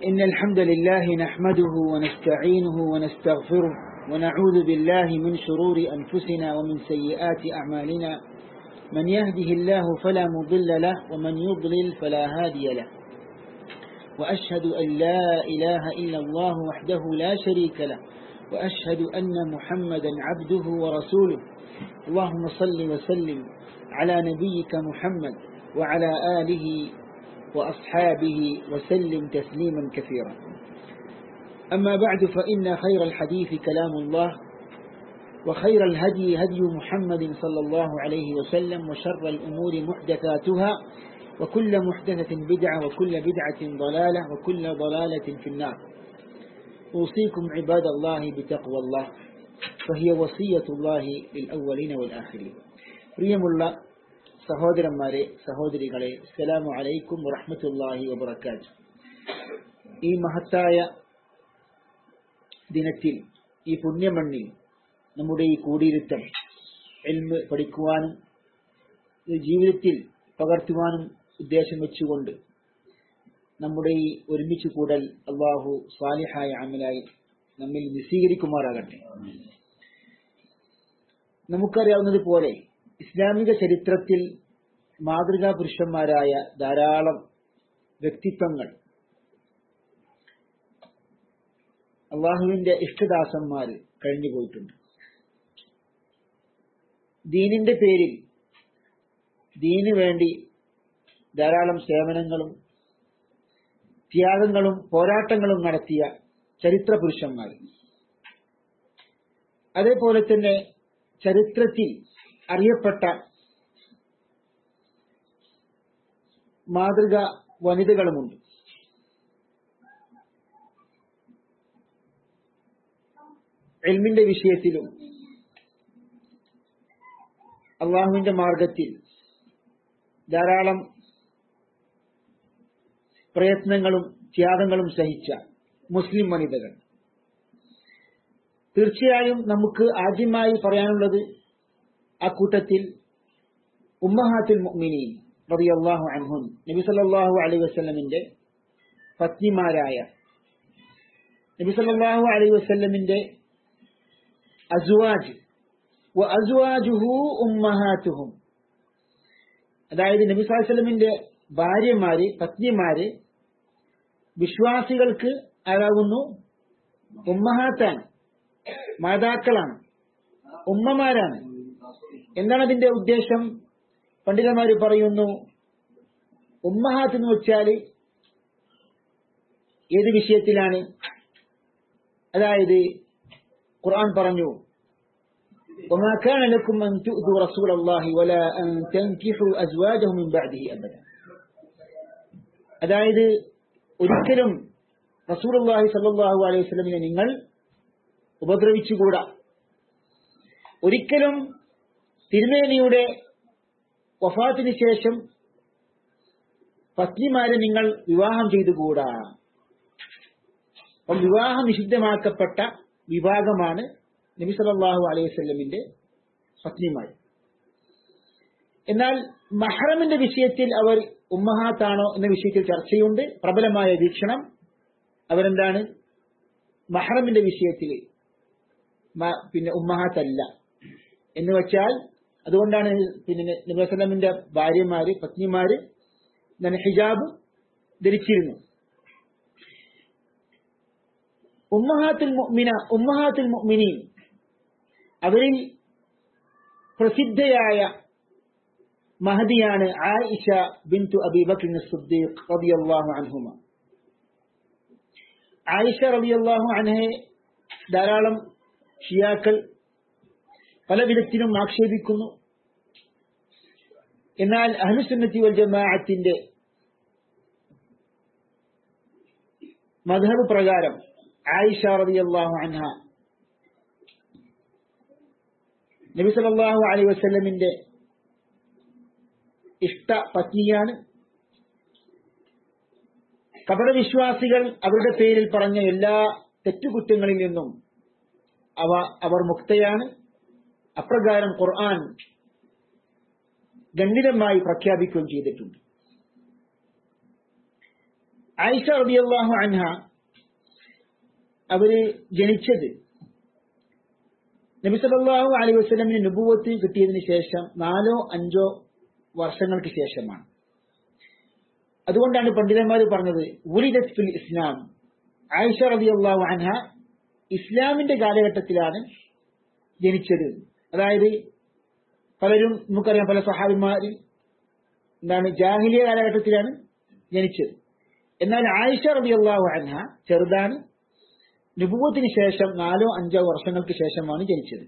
إن الحمد لله نحمده ونستعينه ونستغفره ونعوذ بالله من شرور أنفسنا ومن سيئات أعمالنا من يهده الله فلا مضل له ومن يضلل فلا هادي له وأشهد أن لا إله إلا الله وحده لا شريك له وأشهد أن محمدا عبده ورسوله اللهم صل وسلم على نبيك محمد وعلى آله وأصحابه وسلم تسليما كثيرا أما بعد فإن خير الحديث كلام الله وخير الهدي هدي محمد صلى الله عليه وسلم وشر الأمور محدثاتها وكل محدثة بدعة وكل بدعة ضلالة وكل ضلالة في النار أوصيكم عباد الله بتقوى الله فهي وصية الله للأولين والآخرين പ്രിയമുള്ള സഹോദരന്മാരെ സഹോദരികളെ അസ്സലാമു അലൈക്കും വറഹ്മത്തുള്ളാഹി വബറകാത്ത് ഈ മഹത്തായ ദിനത്തിൽ ഈ പുണ്യമണ്ണിൽ നമ്മുടെ ഈ കൂടിയിരുത്തം എൽമ് പഠിക്കുവാനും ഇത് ജീവിതത്തിൽ പകർത്തുവാനും ഉദ്ദേശം വെച്ചുകൊണ്ട് നമ്മുടെ ഈ ഒരുമിച്ച് കൂടൽ അള്ളാഹു സ്വാലിഹായ അമലായി നമ്മിൽ നിസ്സീകരിക്കുമാറാകട്ടെ നമുക്കറിയാവുന്നത് പോലെ ഇസ്ലാമിക ചരിത്രത്തിൽ മാതൃകാ പുരുഷന്മാരായ ധാരാളം വ്യക്തിത്വങ്ങൾ അള്ളാഹുവിന്റെ ഇഷ്ടദാസന്മാർ കഴിഞ്ഞുപോയിട്ടുണ്ട് ദീനിന്റെ പേരിൽ ദീനു വേണ്ടി ധാരാളം സേവനങ്ങളും ത്യാഗങ്ങളും പോരാട്ടങ്ങളും നടത്തിയ ചരിത്ര പുരുഷന്മാർ അതേപോലെ തന്നെ ചരിത്രത്തിൽ അറിയപ്പെട്ട മാതൃക വനിതകളുമുണ്ട് എൽമിന്റെ വിഷയത്തിലും അള്ളാഹുവിന്റെ മാർഗത്തിൽ ധാരാളം പ്രയത്നങ്ങളും ത്യാഗങ്ങളും സഹിച്ച മുസ്ലിം വനിതകൾ തീർച്ചയായും നമുക്ക് ആദ്യമായി പറയാനുള്ളത് ആ കൂട്ടത്തിൽ ഉമ്മഹാത്തുൽ മുഅ്മിനീൻ റളിയല്ലാഹു അൻഹും നബി സല്ലല്ലാഹു അലൈഹി വസല്ലമിന്റെ പത്നിമാരായ നബി സല്ലല്ലാഹു അലൈഹി വസല്ലമിന്റെ അസ്വാജ് വ അസ്വാജുഹു ഉമ്മഹാത്തുഹും അതായത് നബി സല്ലല്ലാഹു അലൈഹി വസല്ലമിന്റെ ഭാര്യമാര് പത്നിമാര് വിശ്വാസികൾക്ക് ആരാകുന്നു ഉമ്മഹാത്താണ് മാതാക്കളാണ് ഉമ്മമാരാണ് എന്താണ് അതിന്റെ ഉദ്ദേശം പണ്ഡിതന്മാർ പറയുന്നു ഉമ്മഹാത്ത് എന്ന് വെച്ചാൽ ഏത് വിഷയത്തിലാണ് അതായത് ഖുർആൻ പറഞ്ഞു وما كان لكم أن تؤذوا رسول الله ولا أن تنكحوا أزواجه من بعده أبدا അതായത് ഒരിക്കലും റസൂലുള്ളാഹി സല്ലല്ലാഹു അലൈഹി വസല്ലമിനെ നിങ്ങൾ ഉപദ്രവിച്ചുകൂടാ ഒരിക്കലും തിരുമേനിയുടെ വഫാത്തിന് ശേഷം പത്നിമാരെ നിങ്ങൾ വിവാഹം ചെയ്തുകൂടാ അപ്പം വിവാഹം നിഷിദ്ധമാക്കപ്പെട്ട വിഭാഗമാണ് നബി സല്ലല്ലാഹു അലൈഹി വസല്ലമിന്റെ പത്നിമാർ എന്നാൽ മഹറമിന്റെ വിഷയത്തിൽ അവർ ഉമ്മഹാത്താണോ എന്ന വിഷയത്തിൽ ചർച്ചയുണ്ട് പ്രബലമായ വീക്ഷണം അവരെന്താണ് മഹറമിന്റെ വിഷയത്തിൽ പിന്നെ ഉമ്മഹാത്തല്ല എന്ന് വെച്ചാൽ അതുകൊണ്ടാണ് പിന്നെ നബിസ്ലമിന്റെ ഭാര്യമാര് പത്നിമാര് എന്താണ് ഹിജാബ് ധരിച്ചിരുന്നു ഉമ്മഹാത്തുൽ മുഅ്മിന ഉമ്മഹാത്തുൽ മുഅ്മിനീൻ അവരിൽ പ്രസിദ്ധയായ മഹദിയാണ് ആയിഷ ബിന്തു അബി ബക്ർ സിദ്ദീഖ് റളിയല്ലാഹു അൻഹുമ ആയിഷ റളിയല്ലാഹു അൻഹയെ ധാരാളം ഷിയാക്കൾ പല വിധത്തിലും ആക്ഷേപിക്കുന്നു എന്നാൽ അഹ്ലുസുന്നത്തി വൽ ജമാഅത്തിന്റെ മധബ് പ്രകാരം ആയിഷ റളിയല്ലാഹു അൻഹ നബി സല്ലല്ലാഹു അലൈഹി വസല്ലമിന്റെ ഇഷ്ട പത്നിയാണ് കപടവിശ്വാസികൾ അവരുടെ പേരിൽ പറഞ്ഞ എല്ലാ തെറ്റുകുറ്റങ്ങളിൽ നിന്നും അവ അവർ മുക്തയാണ് അപ്രകാരം ഖുർആൻ ഗണ്ഡിതമായി പ്രഖ്യാപിക്കുകയും ചെയ്തിട്ടുണ്ട് ആയിഷ റബിയല്ലാഹു അൻഹ അവര് ജനിച്ചത് നബി സല്ലല്ലാഹു അലൈഹി വസല്ലമിന് നുബുവത്ത് കിട്ടിയതിന് ശേഷം നാലോ അഞ്ചോ വർഷങ്ങൾക്ക് ശേഷമാണ് അതുകൊണ്ടാണ് പണ്ഡിതന്മാർ പറഞ്ഞത് ഉലിദത് ഫിൽ ഇസ്ലാം ആയിഷ റബിയല്ലാഹു അൻഹ ഇസ്ലാമിന്റെ കാലഘട്ടത്തിലാണ് ജനിച്ചത് അതായത് പലരും നമുക്കറിയാം പല സഹാബിമാർ എന്താണ് ജാഹിലിയ കാലഘട്ടത്തിലാണ് ജനിച്ചത് എന്നാൽ ആയിഷ റബിയല്ലാഹു അൻഹ ചെറുതാണ് നുപൂവത്തിന് ശേഷം നാലോ അഞ്ചോ വർഷങ്ങൾക്ക് ശേഷമാണ് ജനിച്ചത്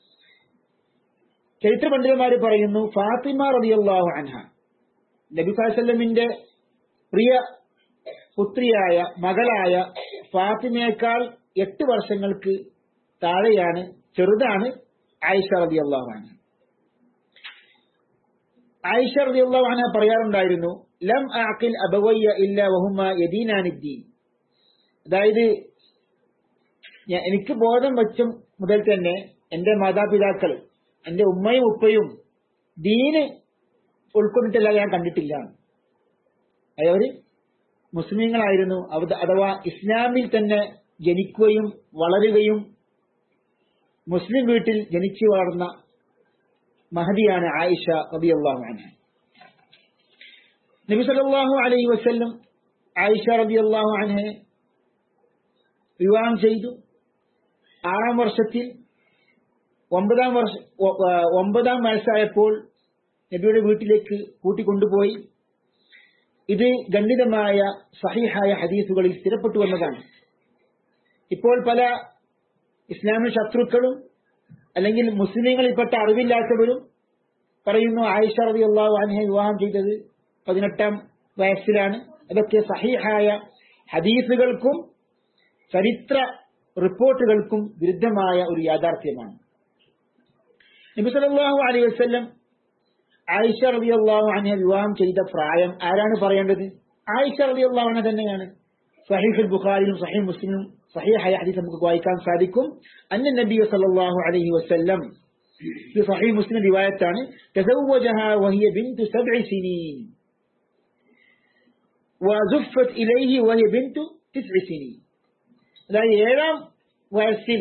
ചരിത്ര പണ്ഡിതന്മാർ പറയുന്നു ഫാത്തിമ റബിയല്ലാഹു അൻഹ നബി ഫാസല്ലമിന്റെ പ്രിയ പുത്രിയായ മകളായ ഫാത്തിമയേക്കാൾ എട്ട് വർഷങ്ങൾക്ക് താഴെയാണ് ചെറുതാണ് ആയിഷ റബിയല്ലാഹു അൻഹ ആയിഷ റളിയല്ലാഹു അൻഹ പറയാറുണ്ടായിരുന്നു ലം അഖിൽ അബവയ്യ ഇല്ല വഹുമ യദീനാനിദ്ദീൻ അതായത് ഞാൻ- എനിക്ക് ബോധം വെച്ചും മുതൽ തന്നെ എന്റെ മാതാപിതാക്കൾ എന്റെ ഉമ്മയും ഉപ്പയും ദീന് ഉൾക്കൊണ്ടിട്ടില്ല ഞാൻ കണ്ടിട്ടില്ല അവര് മുസ്ലിങ്ങളായിരുന്നു അവ- അഥവാ ഇസ്ലാമിൽ തന്നെ ജനിക്കുകയും വളരുകയും മുസ്ലിം വീട്ടിൽ ജനിച്ചു വളർന്ന മഹദിയാണ് ആയിഷ റബിയല്ലാഹു അൻഹ നബി സല്ലല്ലാഹു അലൈഹി വസല്ലം ആയിഷ റബിയല്ലാഹു അൻഹയെ വിവാഹം ചെയ്തു ആറാം വർഷത്തിൽ ഒമ്പതാം വർഷ ഒ- ആ, ഒമ്പതാം വയസ്സായപ്പോൾ നബിയുടെ വീട്ടിലേക്ക് കൂട്ടിക്കൊണ്ടുപോയി ഇത് ഖണ്ഡിതമായ സഹിഹായ ഹദീസുകളിൽ സ്ഥിരപ്പെട്ടു വന്നതാണ് ഇപ്പോൾ പല ഇസ്ലാമിക ശത്രുക്കളും അല്ലെങ്കിൽ മുസ്ലിങ്ങളിൽപ്പെട്ട അറിവില്ലാത്തവരും പറയുന്നു ആയിഷ റബി അള്ളാഹു അൻഹെ വിവാഹം ചെയ്തത് പതിനെട്ടാം വയസ്സിലാണ് അതൊക്കെ സഹിഹായ ഹദീസുകൾക്കും ചരിത്ര റിപ്പോർട്ടുകൾക്കും വിരുദ്ധമായ ഒരു യാഥാർത്ഥ്യമാണ് നബി സല്ലല്ലാഹു അലൈഹി വസല്ലം ആയിഷ റളിയല്ലാഹു അൻഹ വിവാഹം ചെയ്ത പ്രായം ആരാണ് പറയേണ്ടത് ആയിഷ റളിയല്ലാഹു അൻഹ തന്നെയാണ് സഹീഹുൽ ബുഖാരിയിലും സഹീഹ് മുസ്ലിമിലും സഹീഹായ ഹദീസ് നമുക്ക് വായിക്കാൻ സാധിക്കും അന്ന നബി സല്ലല്ലാഹു അലൈഹി വസല്ലം ഇത് സഹീഹ് മുസ്ലിം റിവായത്താണ് തസവ്വജഹാ വഹിയ ബിന്തു സബ്ഇ സിനീൻ وزفت إليه وهي بنت تسع سنين അതായത് ഏഴാം വയസ്സിൽ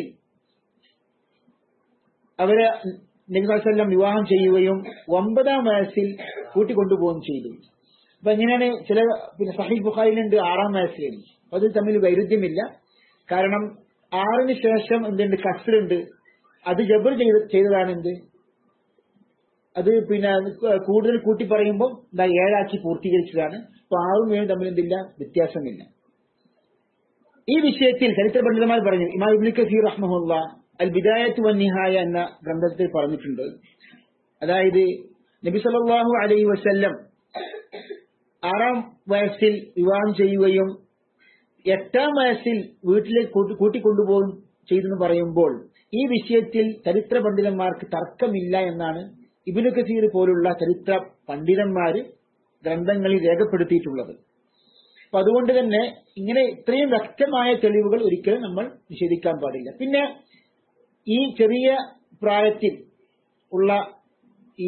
അവരെ നബിസ്വല്ലം വിവാഹം ചെയ്യുകയും ഒമ്പതാം വയസ്സിൽ കൂട്ടിക്കൊണ്ടുപോവുകയും ചെയ്തു അപ്പൊ എങ്ങനെയാണ് ചില പിന്നെ സഹീൽ ബുഖാരിലുണ്ട് ആറാം വയസ്സിലുണ്ട് അപ്പൊ അത് തമ്മിൽ വൈരുദ്ധ്യമില്ല കാരണം ആറിന് ശേഷം എന്തുണ്ട് കസറുണ്ട് അത് ജബർ ചെയ്ത് ചെയ്തതാണ് എന്ത് അത് പിന്നെ കൂടുതൽ കൂട്ടി പറയുമ്പോൾ എന്താ ഏഴാക്കി പൂർത്തീകരിച്ചതാണ് അപ്പൊ ആറും ഏഴും തമ്മിൽ എന്തില്ല വ്യത്യാസമില്ല ഈ വിഷയത്തിൽ ചരിത്ര പണ്ഡിതന്മാർ പറഞ്ഞു ഇമാം ഇബ്നു കസീർ റഹ്മഹുല്ല അൽ ബിദായത്ത് വൻ നിഹായ എന്ന ഗ്രന്ഥത്തിൽ പറഞ്ഞിട്ടുണ്ട് അതായത് നബി സല്ലല്ലാഹു അലൈഹി വസല്ലം ആറാം വയസ്സിൽ വിവാഹം ചെയ്യുകയും എട്ടാം വയസ്സിൽ വീട്ടിലേക്ക് കൂട്ടി- കൂട്ടിക്കൊണ്ടുപോകും ചെയ്തെന്ന് പറയുമ്പോൾ ഈ വിഷയത്തിൽ ചരിത്ര പണ്ഡിതന്മാർക്ക് തർക്കമില്ല എന്നാണ് ഇബിനു കസീർ പോലുള്ള ചരിത്ര പണ്ഡിതന്മാര് ഗ്രന്ഥങ്ങളിൽ രേഖപ്പെടുത്തിയിട്ടുള്ളത് അപ്പൊ അതുകൊണ്ട് തന്നെ ഇങ്ങനെ ഇത്രയും വ്യക്തമായ തെളിവുകൾ ഒരിക്കലും നമ്മൾ നിഷേധിക്കാൻ പാടില്ല പിന്നെ ഈ ചെറിയ പ്രായത്തിൽ ഉള്ള ഈ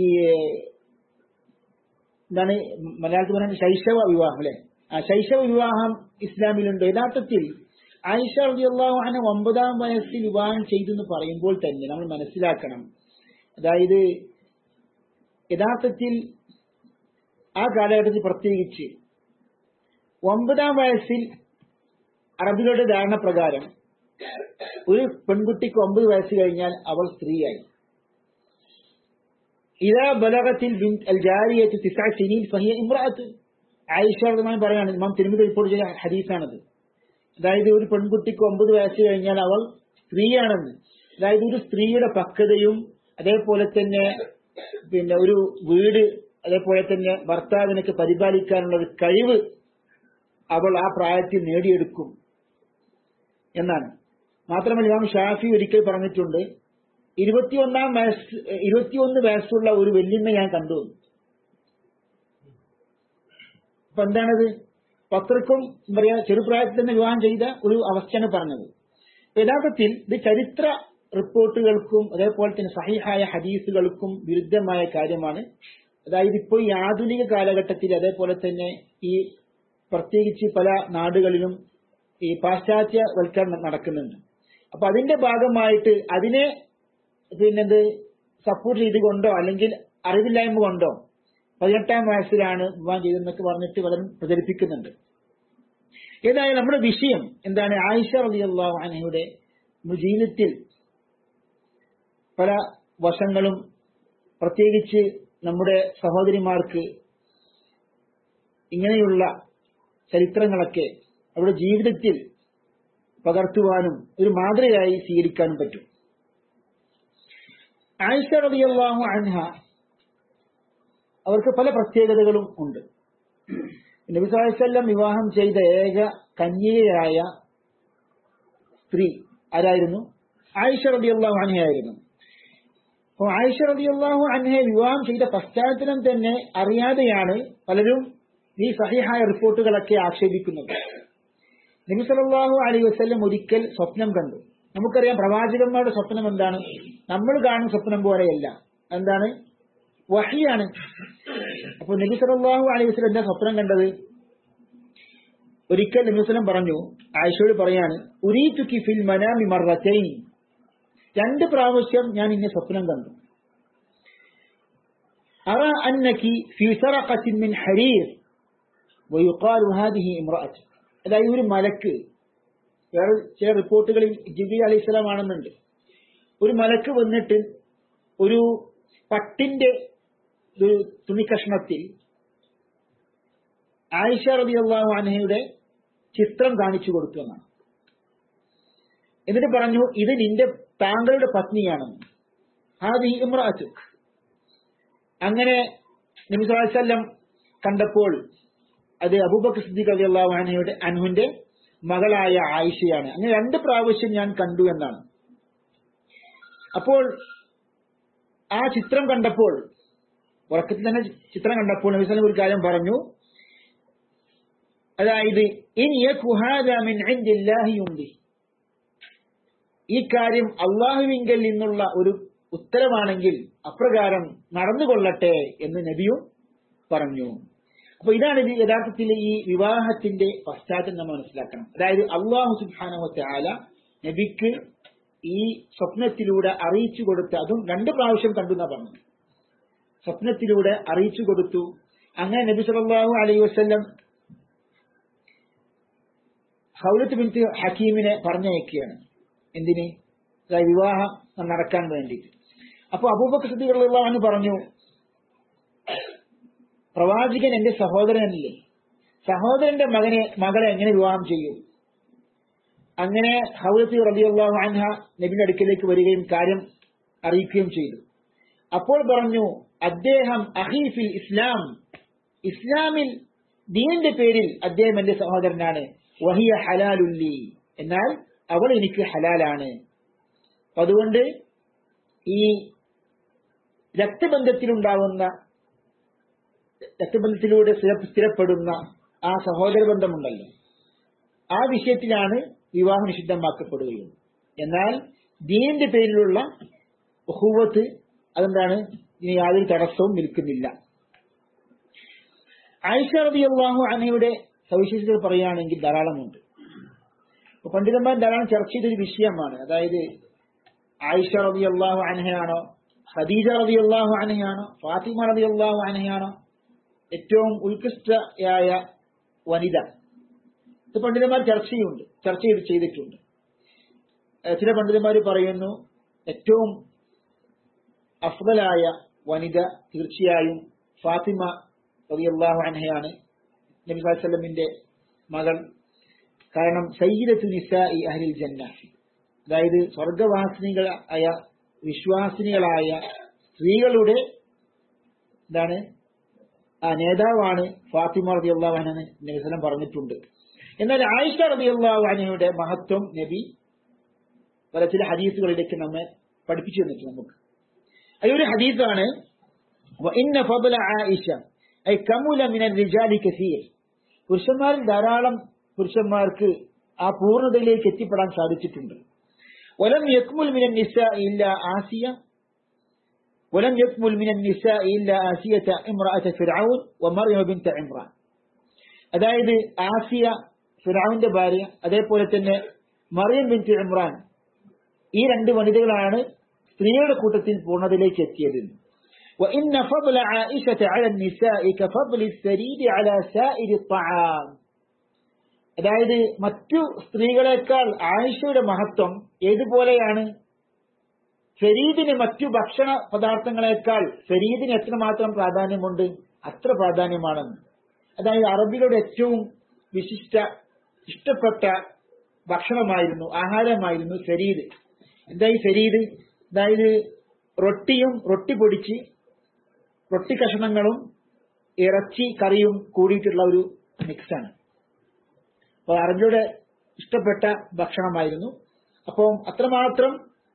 എന്താണ് മലയാളത്തിൽ പറയുന്നത് ശൈശവ വിവാഹം അല്ലെ ആ ശൈശവ വിവാഹം ഇസ്ലാമിലുണ്ട് യഥാർത്ഥത്തിൽ ആയിഷ റളിയല്ലാഹു അൻഹ ഒമ്പതാം വയസ്സിൽ വിവാഹം ചെയ്തു എന്ന് പറയുമ്പോൾ തന്നെ നമ്മൾ മനസ്സിലാക്കണം അതായത് യഥാർത്ഥത്തിൽ ആ കാലഘട്ടത്തിൽ പ്രത്യേകിച്ച് ഒമ്പതാം വയസ്സിൽ അറബികളുടെ ധാരണ പ്രകാരം ഒരു പെൺകുട്ടിക്ക് ഒമ്പത് വയസ്സ് കഴിഞ്ഞാൽ അവൾ സ്ത്രീയായി ഇതാ ബലകത്തിൽ അൽ ജാരിയത്ത് തിസാ സിനീൻ ഫഹിയ ഇമ്രാത്ത് ആയിഷ റളിയല്ലാഹു പറയാണ് ഇമാം തിരുമതി റിപ്പോർട്ട് ചെയ്ത ഹദീസാണത് അതായത് ഒരു പെൺകുട്ടിക്ക് ഒമ്പത് വയസ്സ് കഴിഞ്ഞാൽ അവൾ സ്ത്രീയാണെന്ന് അതായത് ഒരു സ്ത്രീയുടെ പക്വതയും അതേപോലെ തന്നെ പിന്നെ ഒരു വീട് അതേപോലെ തന്നെ ഭർത്താവിനൊക്കെ പരിപാലിക്കാനുള്ള ഒരു കഴിവ് അവൾ ആ പ്രായത്തിൽ നേടിയെടുക്കും എന്നാണ് മാത്രമല്ല ഇമാം ഷാഫി ഒരിക്കൽ പറഞ്ഞിട്ടുണ്ട് ഇരുപത്തിയൊന്നാം വയസ്സ് ഇരുപത്തിയൊന്ന് വയസ്സുള്ള ഒരു വെല്ലിമ്മ ഞാൻ കണ്ടു അപ്പൊ എന്താണത് പത്രക്കും എന്താ പറയാ ചെറുപ്രായത്തിൽ തന്നെ വിവാഹം ചെയ്ത ഒരു അവസ്ഥയാണ് പറഞ്ഞത് യഥാർത്ഥത്തിൽ ഇത് ചരിത്ര റിപ്പോർട്ടുകൾക്കും അതേപോലെ തന്നെ സഹിഹായ ഹദീസുകൾക്കും വിരുദ്ധമായ കാര്യമാണ് അതായത് ഇപ്പോൾ ഈ ആധുനിക കാലഘട്ടത്തിൽ അതേപോലെ തന്നെ ഈ പ്രത്യേകിച്ച് പല നാടുകളിലും ഈ പാശ്ചാത്യവൽക്കരണം നടക്കുന്നുണ്ട് അപ്പൊ അതിന്റെ ഭാഗമായിട്ട് അതിനെ പിന്നെന്ത് സപ്പോർട്ട് ചെയ്തുകൊണ്ടോ അല്ലെങ്കിൽ അറിവില്ലായ്മ കൊണ്ടോ പതിനെട്ടാം വയസ്സിലാണ് വിവാഹം ചെയ്തതെന്നൊക്കെ പറഞ്ഞിട്ട് പലരും പ്രചരിപ്പിക്കുന്നുണ്ട് ഏതായാലും നമ്മുടെ വിഷയം എന്താണ് ആയിഷ റളിയല്ലാഹു അൻഹയുടെ ജീവിതത്തിൽ പല വശങ്ങളും പ്രത്യേകിച്ച് നമ്മുടെ സഹോദരിമാർക്ക് ഇങ്ങനെയുള്ള ചരിത്രങ്ങളൊക്കെ അവരുടെ ജീവിതത്തിൽ പകർത്തുവാനും ഒരു മാതൃകയായി സ്വീകരിക്കാനും പറ്റും ആയിഷ റളിയല്ലാഹു അൻഹ അവർക്ക് പല പ്രത്യേകതകളും ഉണ്ട് നബി സാഹിസ്വല്ലം വിവാഹം ചെയ്ത ഏക കന്യകയായ സ്ത്രീ ആരായിരുന്നു ആയിഷ റളിയല്ലാഹു അൻഹയായിരുന്നു അപ്പോൾ ആയിഷ റളിയല്ലാഹു അൻഹയെ വിവാഹം ചെയ്ത പശ്ചാത്തലം തന്നെ അറിയാതെയാണ് പലരും ഈ സഹിഹായ റിപ്പോർട്ടുകളൊക്കെ ആക്ഷേപിക്കുന്നത് നബി സല്ലല്ലാഹു അലൈഹി വസല്ലം ഒരിക്കൽ സ്വപ്നം കണ്ടു നമുക്കറിയാം പ്രവാചകന്മാരുടെ സ്വപ്നം എന്താണ് നമ്മൾ കാണുന്ന സ്വപ്നം പോലെയല്ല എന്താണ് വഹിയാണ് അപ്പൊ നബി സല്ലല്ലാഹു അലൈഹി വസല്ലം എന്താ സ്വപ്നം കണ്ടത് ഒരിക്കൽ നബി വസല്ലം പറഞ്ഞു ആയിഷയോട് പറയാണ് ഉരീതുക്കി ഫിൽ മനാമി മർറത്തൈൻ രണ്ട് പ്രാവശ്യം ഞാൻ ഇന്നെ സ്വപ്നം കണ്ടു അറ അന്നക്കി ഫി സറഖത്തിൻ മിൻ ഹരീർ വയുഖാലു ഹാദിഹി ഇംറഅത്ത് അതായത് ഒരു മലക്ക് വേറെ ചില റിപ്പോർട്ടുകളിൽ ജിബി അലൈഹി സ്വലാം ആണെന്നുണ്ട് ഒരു മലക്ക് വന്നിട്ട് ഒരു പട്ടിന്റെ ഒരു തുണിക്കഷ്ണത്തിൽ ആയിഷ റളിയല്ലാഹു അൻഹയുടെ ചിത്രം കാണിച്ചു കൊടുത്തു എന്നാണ് എന്നിട്ട് പറഞ്ഞു ഇത് നിന്റെ താങ്കളുടെ പത്നിയാണെന്ന് ഹാദി ഇമ്രാത്തുക് അങ്ങനെ നബി സല്ലല്ലാഹു അലൈഹി വസല്ലം കണ്ടപ്പോൾ അത് അബൂബക്കർ സിദ്ദീഖ് റളിയല്ലാഹു അൻഹയുടെ അൻഹുന്റെ മകളായ ആയിഷയാണ് അങ്ങനെ രണ്ട് പ്രാവശ്യം ഞാൻ കണ്ടു എന്നാണ് അപ്പോൾ ആ ചിത്രം കണ്ടപ്പോൾ ഉറക്കത്തിൽ തന്നെ ചിത്രം കണ്ടപ്പോൾ നബി സല്ലല്ലാഹു ഒരു കാര്യം പറഞ്ഞു അതായത് ഇൻ യകു ഹാദാ മിൻ ഇൻദില്ലാഹി യുംദി ഈ കാര്യം അള്ളാഹുവിങ്കൽ നിന്നുള്ള ഒരു ഉത്തരവാണെങ്കിൽ അപ്രകാരം നടന്നുകൊള്ളട്ടെ എന്ന് നബിയും പറഞ്ഞു അപ്പൊ ഇതാണ് ഇത് യഥാർത്ഥത്തിൽ ഈ വിവാഹത്തിന്റെ പശ്ചാത്തലം നമ്മൾ മനസ്സിലാക്കണം അതായത് അള്ളാഹു സുബാനവത്തെ ആല നബിക്ക് ഈ സ്വപ്നത്തിലൂടെ അറിയിച്ചു കൊടുത്ത് അതും രണ്ട് പ്രാവശ്യം കണ്ടു എന്നാ പറഞ്ഞു സ്വപ്നത്തിലൂടെ അറിയിച്ചു കൊടുത്തു അങ്ങനെ നബി സല്ലല്ലാഹു അലൈഹി വസല്ലം ഹൗലത്ത് ബിൻത്ത് ഹക്കീമിനെ പറഞ്ഞയക്കുകയാണ് എന്തിന് അതായത് വിവാഹം നടക്കാൻ വേണ്ടിയിട്ട് അപ്പൊ അബൂബക്കർ സിദ്ദീഖ് പറഞ്ഞു പ്രവാചകൻ എന്റെ സഹോദരനല്ലേ സഹോദരന്റെ മകനെ മകളെ എങ്ങനെ വിവാഹം ചെയ്യും അങ്ങനെ ഹൗലത്ത് റബിയുള്ളാഹു അൻഹ നബിന്റെ അടുക്കലേക്ക് വരികയും കാര്യം അറിയിക്കുകയും ചെയ്തു അപ്പോൾ പറഞ്ഞു അദ്ദേഹം അഹീഫിൽ ഇസ്ലാം ഇസ്ലാമിൽ ദീനിന്റെ പേരിൽ അദ്ദേഹം എന്റെ സഹോദരനാണ് വഹിയ ഹലാലുല്ലി എന്നാൽ അവൾ എനിക്ക് ഹലാലാണ് അതുകൊണ്ട് ഈ രക്തബന്ധത്തിലുണ്ടാവുന്ന രക്തബന്ധത്തിലൂടെ സ്ഥിരപ്പെടുന്ന ആ സഹോദര ബന്ധമുണ്ടല്ലോ ആ വിഷയത്തിലാണ് വിവാഹം നിഷിദ്ധമാക്കപ്പെടുകയും എന്നാൽ ദീനിന്റെ പേരിലുള്ള ബഹുവത്ത് അതെന്താണ് ഇനി യാതൊരു തടസ്സവും നിൽക്കുന്നില്ല ആയിഷ റബി അള്ളാഹു അനയുടെ സവിശേഷതകൾ പറയുകയാണെങ്കിൽ ധാരാളമുണ്ട് അപ്പൊ പണ്ഡിതന്മാർ ധാരാളം ചർച്ച ചെയ്തൊരു വിഷയമാണ് അതായത് ആയിഷ റബി അള്ളാഹു അനഹയാണോ ഖദീജ റബി അള്ളാഹു അനഹയാണോ ഫാത്തിമ റബി അള്ളാഹു അനഹയാണോ ഏറ്റവും ഉത്കൃഷ്ടയായ വനിത ഇത് പണ്ഡിതന്മാർ ചർച്ചയുണ്ട് ചർച്ച ചെയ്ത് ചെയ്തിട്ടുണ്ട് ചില പണ്ഡിതന്മാർ പറയുന്നു ഏറ്റവും അഫ്ദലായ വനിത തീർച്ചയായും ഫാത്തിമ റളിയല്ലാഹു അൻഹയാണ് നബി വസല്ലമിന്റെ മകൾ കാരണം സയ്യിദത്തു നിസാഇ അഹ്ലിൽ ജന്ന അതായത് സ്വർഗവാസിനികളായ വിശ്വാസിനികളായ സ്ത്രീകളുടെ എന്താണ് ആ നേതാവാണ് ഫാത്തിമ റളിയല്ലാഹു അൻഹ നബി വസല്ലം പറഞ്ഞിട്ടുണ്ട് എന്നാൽ ആയിഷ റളിയല്ലാഹു അൻഹയുടെ മഹത്വം നബി പല ചില ഹദീസുകളിലേക്ക് നമ്മെ പഠിപ്പിച്ചു തന്നിട്ടുണ്ട് നമുക്ക് അതിലൊരു ഹദീസാണ് ഇന്ന ഫضل ആയിഷ ഐ കമുല മിനൽ റിജാലി കസീർ പുരുഷന്മാരിൽ ധാരാളം പുരുഷന്മാർക്ക് ആ പൂർണ്ണതയിലേക്ക് എത്തിപ്പെടാൻ സാധിച്ചിട്ടുണ്ട് വലം യക്മുൽ മിനൻ നിസ ഇല്ല ആസിയ ولم يكمل من النساء إلا آسية امرأة فرعون ومريم بنت عمران അതായത് ആസിയ ഫിറാവിന്റെ ഭാര്യ അതേപോലെ തന്നെ മറിയം ബിൻ ഇമ്രാൻ ഈ രണ്ട് വനിതകളാണ് സ്ത്രീകളുടെ കൂട്ടത്തിൽ പൂർണ്ണതയിലേക്ക് എത്തിയത് وإن فضل عائشة على النساء كفضل الثريد على سائر الطعام അതായത് മറ്റു സ്ത്രീകളെക്കാൾ ആയിഷയുടെ മഹത്വം ഏതുപോലെയാണ് ഫരീദിന് മറ്റു ഭക്ഷണ പദാർത്ഥങ്ങളെക്കാൾ ഫരീദിന് എത്രമാത്രം പ്രാധാന്യമുണ്ട് അത്ര പ്രാധാന്യമാണെന്ന് അതായത് അറബികളുടെ ഏറ്റവും വിശിഷ്ട ഇഷ്ടപ്പെട്ട ഭക്ഷണമായിരുന്നു ആഹാരമായിരുന്നു ഫരീദ് എന്താ ഈ ഫരീദ് അതായത് റൊട്ടിയും റൊട്ടി പൊടിച്ച് റൊട്ടി കഷണങ്ങളും ഇറച്ചി കറിയും കൂടിയിട്ടുള്ള ഒരു മിക്സാണ് അപ്പോൾ അറബിയുടെ ഇഷ്ടപ്പെട്ട ഭക്ഷണമായിരുന്നു അപ്പം അത്രമാത്രം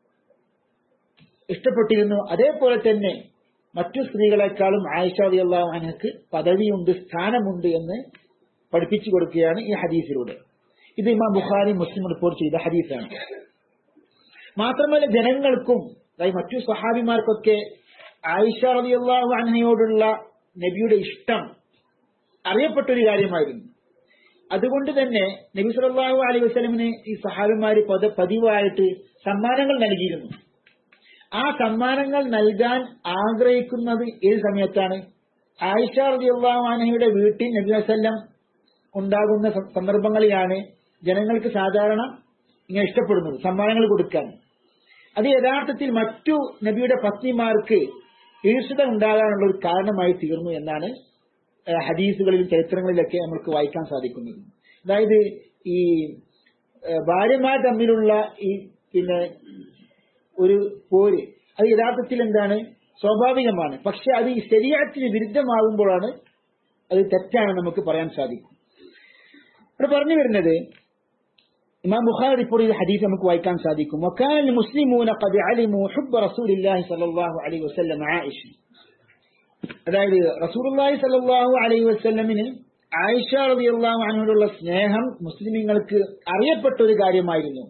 ഇഷ്ടപ്പെട്ടിരുന്നു അതേപോലെ തന്നെ മറ്റു സ്ത്രീകളെക്കാളും ആയിഷ അള്ളാഹു അനക്ക് പദവിയുണ്ട് സ്ഥാനമുണ്ട് എന്ന് പഠിപ്പിച്ചു കൊടുക്കുകയാണ് ഈ ഹദീസിലൂടെ ഇത് ഇമാം ബുഖാരി മുസ്ലിം റിപ്പോർട്ട് ചെയ്ത ഹദീസാണ് മാത്രമല്ല ജനങ്ങൾക്കും അതായത് മറ്റു സഹാബിമാർക്കൊക്കെ ആയിഷ റളിയല്ലാഹു അൻഹയോടുള്ള നബിയുടെ ഇഷ്ടം അറിയപ്പെട്ട ഒരു കാര്യമായിരുന്നു അതുകൊണ്ട് തന്നെ നബി സല്ലല്ലാഹു അലൈഹി വസല്ലമിന് ഈ സഹാബിമാര് പത പതിവായിട്ട് സമ്മാനങ്ങൾ നൽകിയിരുന്നു ആ സമ്മാനങ്ങൾ നൽകാൻ ആഗ്രഹിക്കുന്നത് ഏത് സമയത്താണ് ആയിഷ റളിയല്ലാഹു അൻഹയുടെ വീട്ടിൽ നബി വസല്ലം ഉണ്ടാകുന്ന സ- സന്ദർഭങ്ങളിലാണ് ജനങ്ങൾക്ക് സാധാരണ ഇങ്ങനെ ഇഷ്ടപ്പെടുന്നത് സമ്മാനങ്ങൾ കൊടുക്കാൻ അത് യഥാർത്ഥത്തിൽ മറ്റു നബിയുടെ പത്നിമാർക്ക് ഈർഷത ഉണ്ടാകാനുള്ള ഒരു കാരണമായി തീർന്നു എന്നാണ് ആ, ഹദീസുകളിലും ചരിത്രങ്ങളിലൊക്കെ നമുക്ക് വായിക്കാൻ സാധിക്കുന്നത് അതായത് ഈ ആ, ഭാര്യമാർ തമ്മിലുള്ള ഈ പിന്നെ ഒരു പോര് അത് യഥാർത്ഥത്തിൽ എന്താണ് സ്വാഭാവികമാണ് പക്ഷെ അത് ഈ ശരീരത്തിന് വിരുദ്ധമാകുമ്പോഴാണ് അത് തെറ്റാണ് നമുക്ക് പറയാൻ സാധിക്കും ഇവിടെ പറഞ്ഞു വരുന്നത് ഇമാം ബുഖാരി റിപ്പോർട്ട് ചെയ്ത ഹദീസ് നമുക്ക് വായിക്കാൻ സാധിക്കും وكان المسلمون قد علموا حب رسول الله صلى الله عليه وسلم عائشة അതായത് റസൂലുള്ളാഹി സ്വല്ലല്ലാഹു അലൈഹി വസല്ലമിന് ആയിഷ റളിയല്ലാഹു അൻഹയോടുള്ള സ്നേഹം മുസ്ലിമീങ്ങൾക്ക് അറിയപ്പെട്ട ഒരു കാര്യമായിരുന്നു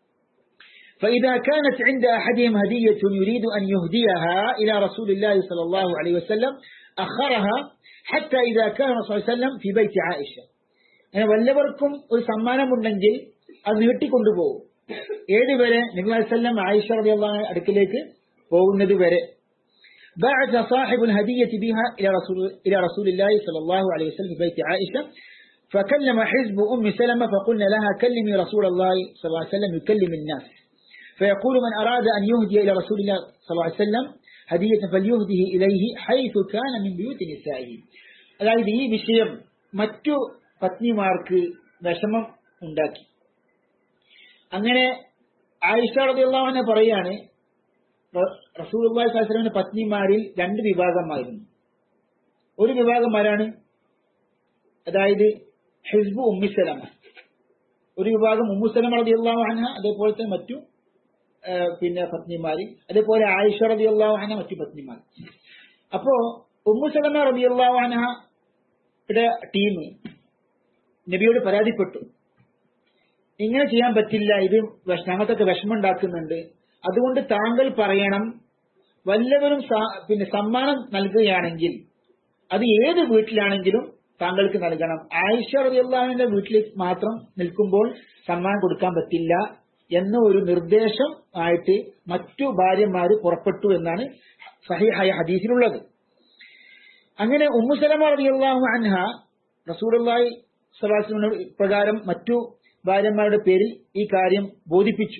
فإذا كانت عند أحدهم هدية يريد أن يهديها إلى رسول الله صلى الله عليه وسلم أخرها حتى إذا كان صلى الله عليه وسلم في بيت عائشة അങ്ങനെ വല്ലവർക്കും ഒരു സമ്മാനമുണ്ടെങ്കിൽ അത് നീട്ടിക്കൊണ്ടുപോകും ഏതുവരെ നബി വസല്ലം ആയിഷ റളിയല്ലാഹു അൻഹ അടുക്കിലേക്ക് പോകുന്നത് വരെ بعث صاحب الهدية بها إلى رسول إلى رسول الله صلى الله عليه وسلم في بيت عائشة فكلم حزب أم سلمة فقلنا لها كلمي رسول الله صلى الله عليه وسلم يكلم الناس فيقول من أراد أن يهدي إلى رسول الله صلى الله عليه وسلم هدية فليهده إليه حيث كان من بيوت نسائه അതായത് ഈ വിഷയം മറ്റു പത്നിമാർക്ക് വിഷമം ഉണ്ടാക്കി അങ്ങനെ ആയിഷ റളിയല്ലാഹു പറയാണ് റസൂലുള്ളാഹി സ്വല്ലല്ലാഹു അലൈഹി വസല്ലമയുടെ പത്നിമാരിൽ രണ്ട് വിഭാഗമായിരുന്നു ഒരു വിഭാഗം ആരാണ് അതായത് ഹിസ്ബു ഉമ്മിസലമ ഒരു വിഭാഗം ഉമ്മുസലമ റളിയല്ലാഹു അൻഹ അതേപോലെ തന്നെ മറ്റു ആ, പിന്നെ പത്നിമാര് അതേപോലെ ആയിഷ റളിയല്ലാഹു അൻഹ മറ്റു പത്നിമാർ അപ്പോ ഉമ്മുസലമ റളിയല്ലാഹു അൻഹയുടെ ടീം നബിയോട് പരാതിപ്പെട്ടു ഇങ്ങനെ ചെയ്യാൻ പറ്റില്ല ഇത് വിഷ- ഞങ്ങൾക്കൊക്കെ വിഷമം ഉണ്ടാക്കുന്നുണ്ട് അതുകൊണ്ട് താങ്കൾ പറയണം വല്ലവരും സ- പിന്നെ സമ്മാനം നൽകുകയാണെങ്കിൽ അത് ഏത് വീട്ടിലാണെങ്കിലും താങ്കൾക്ക് നൽകണം ആയിഷ റളിയല്ലാഹുവിന്റെ വീട്ടിൽ മാത്രം നിൽക്കുമ്പോൾ സമ്മാനം കൊടുക്കാൻ പറ്റില്ല എന്ന ഒരു നിർദ്ദേശം ആയിട്ട് മറ്റു ഭാര്യമാര് പുറപ്പെട്ടു എന്നാണ് സഹിഹായ ഹദീസിലുള്ളത് അങ്ങനെ ഉമ്മുസലമ റളിയല്ലാഹു അൻഹ റസൂലുള്ളാഹി സ്വല്ലല്ലാഹു അലൈഹി വസല്ലം പ്രകാരം മറ്റു ഭാര്യമാരുടെ പേരിൽ ഈ കാര്യം ബോധിപ്പിച്ചു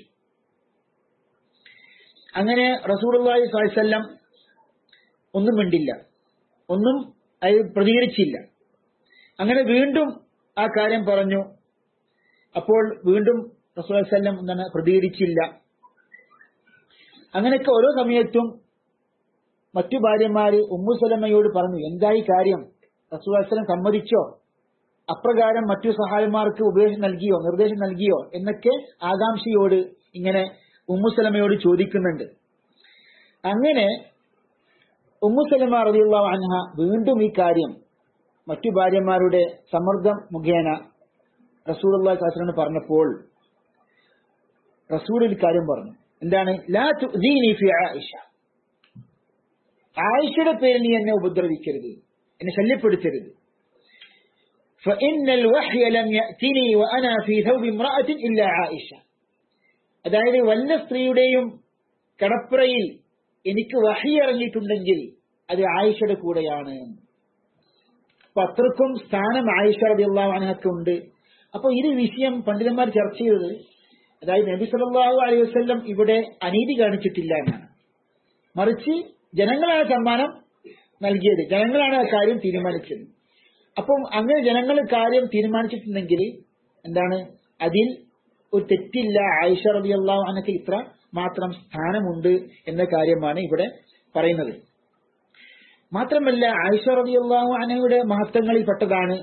അങ്ങനെ റസൂലുള്ളാഹി സ്വല്ലല്ലാഹു അലൈഹി വസല്ലം ഒന്നും മിണ്ടില്ല ഒന്നും അത് പ്രതികരിച്ചില്ല അങ്ങനെ വീണ്ടും ആ കാര്യം പറഞ്ഞു അപ്പോൾ വീണ്ടും റസൂൽ സ്വല്ലല്ലാഹു അലൈഹി വസല്ലം എന്താണ് പ്രതികരിച്ചില്ല അങ്ങനെയൊക്കെ ഓരോ സമയത്തും മറ്റു ഭാര്യമാര് ഉമ്മു സലമയോട് പറഞ്ഞു എന്തായി കാര്യം റസൂൽ സ്വല്ലല്ലാഹു അലൈഹി വസല്ലം സമ്മതിച്ചോ അപ്രകാരം മറ്റു സഹായന്മാർക്ക് ഉപദേശം നൽകിയോ നിർദ്ദേശം നൽകിയോ എന്നൊക്കെ ആകാംക്ഷയോട് ഇങ്ങനെ ഉമ്മുസലമയോട് ചോദിക്കുന്നുണ്ട് അങ്ങനെ ഉമ്മുസലമ റളിയല്ലാഹു അൻഹ വീണ്ടും ഈ കാര്യം മറ്റു ഭാര്യമാരുടെ സമ്മർദ്ദം മുഖേന റസൂലുള്ളാഹി സ്വല്ലല്ലാഹു അലൈഹി വസല്ലം പറഞ്ഞപ്പോൾ റസൂൽ ഒരു കാര്യം പറഞ്ഞു എന്താണ് ലാ തുഅ്ദീനി ഫി ആയിഷ ആയിഷയുടെ പേരിൽ നീ എന്നെ ഉപദ്രവിക്കരുത് എന്നെ ശല്യപ്പെടുത്തരുത് فإن الوحي لم يأتني وأنا في ثوب امرأة إلا عائشة അതായത് വല്ല സ്ത്രീയുടെയും കടപ്പുറയിൽ എനിക്ക് വഹി ഇറങ്ങിയിട്ടുണ്ടെങ്കിൽ അത് ആയിഷയുടെ കൂടെയാണ് അപ്പൊ അത്രക്കും സ്ഥാനം ആയിഷ റബിയുള്ള അനഹക്ക് ഉണ്ട് അപ്പൊ ഇത് വിഷയം പണ്ഡിതന്മാർ ചർച്ച ചെയ്തത് അതായത് നബി സല്ലല്ലാഹു അലൈഹി വസല്ലം ഇവിടെ അനീതി കാണിച്ചിട്ടില്ല എന്നാണ് മറിച്ച് ജനങ്ങളാണ് സമ്മാനം നൽകിയത് ജനങ്ങളാണ് ആ കാര്യം തീരുമാനിച്ചത് അപ്പം അങ്ങനെ ജനങ്ങൾ കാര്യം തീരുമാനിച്ചിട്ടുണ്ടെങ്കിൽ എന്താണ് അതിൽ ഒരു തെറ്റില്ല ആയിഷ റബി അള്ളാഹു അനക്ക് ഇത്ര മാത്രം സ്ഥാനമുണ്ട് എന്ന കാര്യമാണ് ഇവിടെ പറയുന്നത് മാത്രമല്ല ആയിഷ റബി അള്ളാഹു അനയുടെ മഹത്വങ്ങളിൽ പെട്ടതാണ്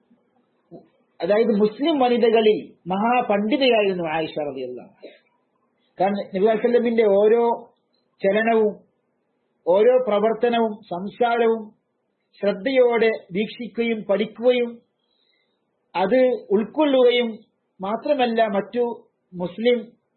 അതായത് മുസ്ലിം വനിതകളിൽ മഹാപണ്ഡിതയായിരുന്നു ആയിഷ റബി അള്ളാഹു കാരണം നബി വസല്ലമിന്റെ ഓരോ ചലനവും ഓരോ പ്രവർത്തനവും സംസാരവും ശ്രദ്ധയോടെ വീക്ഷിക്കുകയും പഠിക്കുകയും അത് ഉൾക്കൊള്ളുകയും മാത്രമല്ല മറ്റു മുസ്ലിം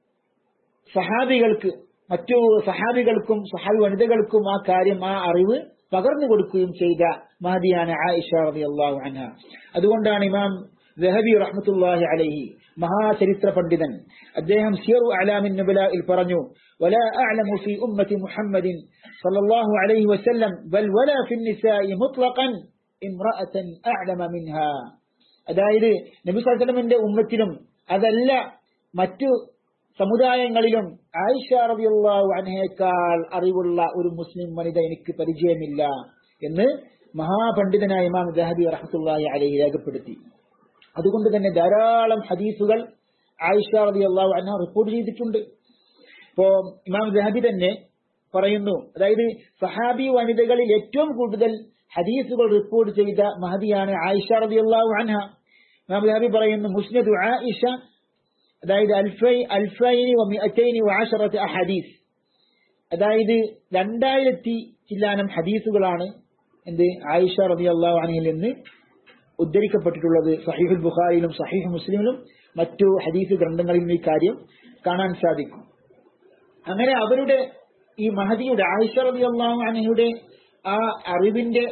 സഹാബികൾക്ക് മറ്റു സഹാബികൾക്കും സഹാബി വനിതകൾക്കും ആ കാര്യം ആ അറിവ് പകർന്നു കൊടുക്കുകയും ചെയ്ത മഹദിയാണ് ആയിഷ റളിയല്ലാഹു അൻഹ അതുകൊണ്ടാണ് ഇമാം ദഹബി റഹ്മത്തുള്ളാഹി അലൈഹി മഹാചരിത്ര പണ്ഡിതൻ അദ്ദേഹം സിയറു അലാമിൻ നുബലായിൽ പറഞ്ഞു ولا أعلم في أمة محمد صلى الله عليه وسلم بل ولا في النساء مطلقا امرأة أعلم منها അതായത് നബി സല്ലമിന്റെ ഉമ്മത്തിലും അതല്ല മറ്റു സമുദായങ്ങളിലും ആയിഷ റളിയല്ലാഹു അൻഹയേക്കാൾ അറിവുള്ള ഒരു മുസ്ലിം വനിത എനിക്ക് പരിചയമില്ല എന്ന് മഹാപണ്ഡിതനായ ഇമാം ദഹബി റഹ്മത്തുള്ളാഹി അലൈഹി രേഖപ്പെടുത്തി അതുകൊണ്ട് തന്നെ ധാരാളം ഹദീസുകൾ ആയിഷ റളിയല്ലാഹു അൻഹ റിപ്പോർട്ട് ചെയ്തിട്ടുണ്ട് ഇപ്പോ ഇമാം ദഹബി തന്നെ പറയുന്നു അതായത് സഹാബി വനിതകളിൽ ഏറ്റവും കൂടുതൽ ഹദീസുകൾ റിപ്പോർട്ട് ചെയ്ത മഹദിയാണ് ആയിഷ റളിയല്ലാഹു അൻഹ ഇമാം ദഹബി പറയുന്നു മുസ്നദു ആയിഷ അതായത് അൽഫൈ അൽഫൈനി വമിഅറ്റൈനി വഅശറത്ത് അഹദീസ് അതായത് രണ്ടായിരത്തി ചില്ലാനം ഹദീസുകളാണ് എന്ത് ആയിഷ റളിയല്ലാഹു അൻഹയിൽ നിന്ന് ഉദ്ധരിക്കപ്പെട്ടിട്ടുള്ളത് സഹീഹുൽ ബുഖാരിയിലും സഹീഹ് മുസ്ലിമിലും മറ്റു ഹദീസ് ഗ്രന്ഥങ്ങളിലും ഈ കാര്യം കാണാൻ സാധിക്കും അങ്ങനെ അവരുടെ ഈ മഹദിയുടെ ആയിഷ റളിയല്ലാഹു അൻഹയുടെ ആ അറിവിന്റെ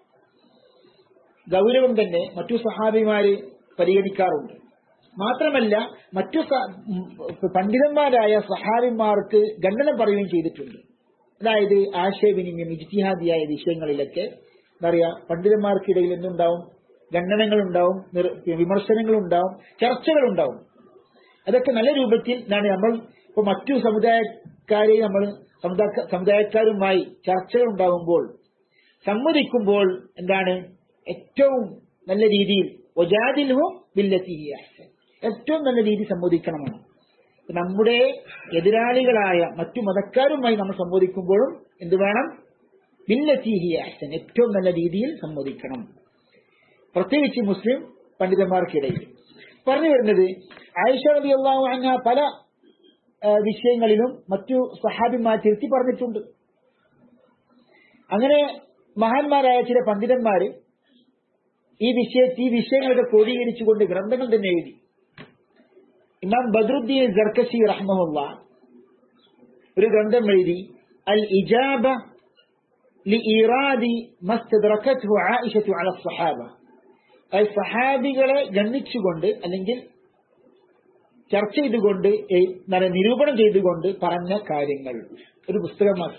ഗൗരവം തന്നെ മറ്റു സഹാബിമാര് പരിഗണിക്കാറുണ്ട് മാത്രമല്ല മറ്റു പണ്ഡിതന്മാരായ സഹാബിമാർക്ക് ഖണ്ഡനം പറയുകയും ചെയ്തിട്ടുണ്ട് അതായത് ആശയവിനിമയം ഇജ്തിഹാദിയായ വിഷയങ്ങളിലൊക്കെ എന്താ പറയാ പണ്ഡിതന്മാർക്കിടയിൽ എന്തുണ്ടാവും ഖണ്ഡനങ്ങളുണ്ടാവും വിമർശനങ്ങളുണ്ടാവും ചർച്ചകളുണ്ടാവും അതൊക്കെ നല്ല രൂപത്തിൽ എന്താണ് നമ്മൾ ഇപ്പൊ മറ്റു സമുദായക്കാരെ നമ്മൾ സമുദായക്കാരുമായി ചർച്ചകൾ ഉണ്ടാകുമ്പോൾ സമ്മതിക്കുമ്പോൾ എന്താണ് ഏറ്റവും നല്ല രീതിയിൽ ഒജാദിൽഹും ഏറ്റവും നല്ല രീതി സമ്മതിക്കണമെന്ന് നമ്മുടെ എതിരാളികളായ മറ്റു മതക്കാരുമായി നമ്മൾ സംവദിക്കുമ്പോഴും എന്ത് വേണം ബില്ലത്തിഹി അഹ്സൻ ഏറ്റവും നല്ല രീതിയിൽ സംവദിക്കണം പ്രത്യേകിച്ച് മുസ്ലിം പണ്ഡിതന്മാർക്കിടയിൽ പറഞ്ഞു വരുന്നത് ആയിഷ റബി അള്ളാഹു അന്ന പല വിഷയങ്ങളിലും മറ്റു സഹാബിമാർ തിരുത്തി പറഞ്ഞിട്ടുണ്ട് അങ്ങനെ മഹാന്മാരായ ചില പണ്ഡിതന്മാര് ഈ വിഷയ ഈ വിഷയങ്ങളൊക്കെ ക്രോഡീകരിച്ചുകൊണ്ട് ഗ്രന്ഥങ്ങൾ തന്നെ എഴുതി ഇമാം ബദ്രുദ്ദീൻ ജർക്കശി റഹ്മുള്ള ഒരു ഗ്രന്ഥം എഴുതി അൽ ഇജാബ ലഇറാദി മസ്തദ്റകത്ഹു ആയിഷത്തു അല സഹാബ അത് സഹാബികളെ ഗണ്ണിച്ചുകൊണ്ട് അല്ലെങ്കിൽ ചർച്ച ചെയ്തുകൊണ്ട് നിരൂപണം ചെയ്തുകൊണ്ട് പറഞ്ഞ കാര്യങ്ങൾ ഒരു പുസ്തകമാണ്